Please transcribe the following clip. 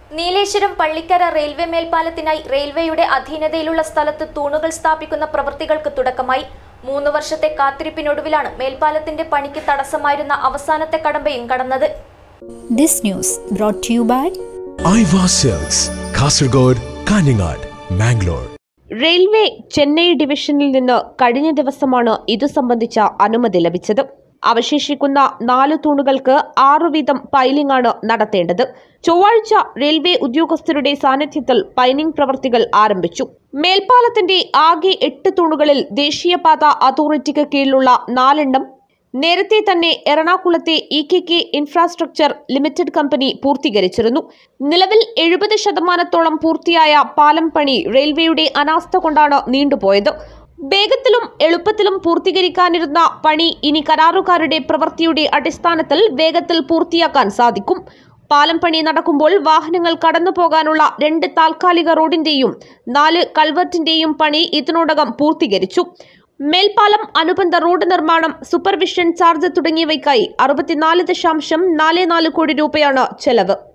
Nileshwaram Pallikkara railway മേൽപ്പാലത്തിനായി റെയിൽവേയുടെ അധീനതയിലുള്ള സ്ഥലത്ത് തൂണുകൾ സ്ഥാപിക്കുന്ന പ്രവൃത്തികൾക്ക് തുടക്കമായി മൂന്ന് വർഷത്തെ കാത്തിരിപ്പിനൊടുവിലാണ് മേൽപ്പാലത്തിന്റെ പണിക്ക് തടസ്സമായിരുന്ന അവസാനത്തെ കടമ്പയും കടന്നത് This news brought to you by Aiwa sales Kasargod Kanhangad Mangalore railway Chennai ഡിവിഷനിൽ നിന്ന് കഴിഞ്ഞ ദിവസമാണ് ഇതു സംബന്ധിച്ച അനുമതി ലഭിച്ചത് അവശേഷിക്കുന്ന നാല് തൂണുകൾക്ക് ആറു വീതം പൈലിംഗ് ആണ് നടത്തേണ്ടത് ചൊവ്വാഴ്ച റെയിൽവേ ഉദ്യോഗസ്ഥരുടെ സാന്നിധ്യത്തിൽ പൈലിംഗ് പ്രവർത്തികൾ ആരംഭിച്ചു മേൽപ്പാലത്തിന്റെ ആകെ എട്ട് തൂണുകളിൽ ദേശീയപാത അതോറിറ്റിക്ക് കീഴിലുള്ള നാലെണ്ണം നേരത്തെ തന്നെ എറണാകുളത്തെ E K K infrastructure limited company പൂർത്തീകരിച്ചിരുന്നു നിലവിൽ എഴുപത് ശതമാനത്തോളം പൂർത്തിയായ പാലം പണി റെയിൽവേയുടെ അനാസ്ഥ കൊണ്ടാണ് നീണ്ടുപോയത് വേഗത്തിലും എളുപ്പത്തിലും പൂർത്തീകരിക്കാനിരുന്ന പണി ഇനി കരാറുകാരുടെ പ്രവൃത്തിയുടെ അടിസ്ഥാനത്തിൽ വേഗത്തിൽ പൂർത്തിയാക്കാൻ സാധിക്കും പാലം പണി നടക്കുമ്പോൾ വാഹനങ്ങൾ കടന്നു പോകാനുള്ള രണ്ട് താൽക്കാലിക റോഡിന്റെയും നാല് കൾവർട്ടിന്റെയും പണി ഇതിനോടകം പൂർത്തീകരിച്ചു മേൽപ്പാലം അനുബന്ധ റോഡ് നിർമ്മാണം സൂപ്പർവിഷൻ ചാർജ് തുടങ്ങിയവയ്ക്കായി അറുപത്തിനാല് ദശാംശം നാല് നാല് കോടി രൂപയാണ് ചെലവ്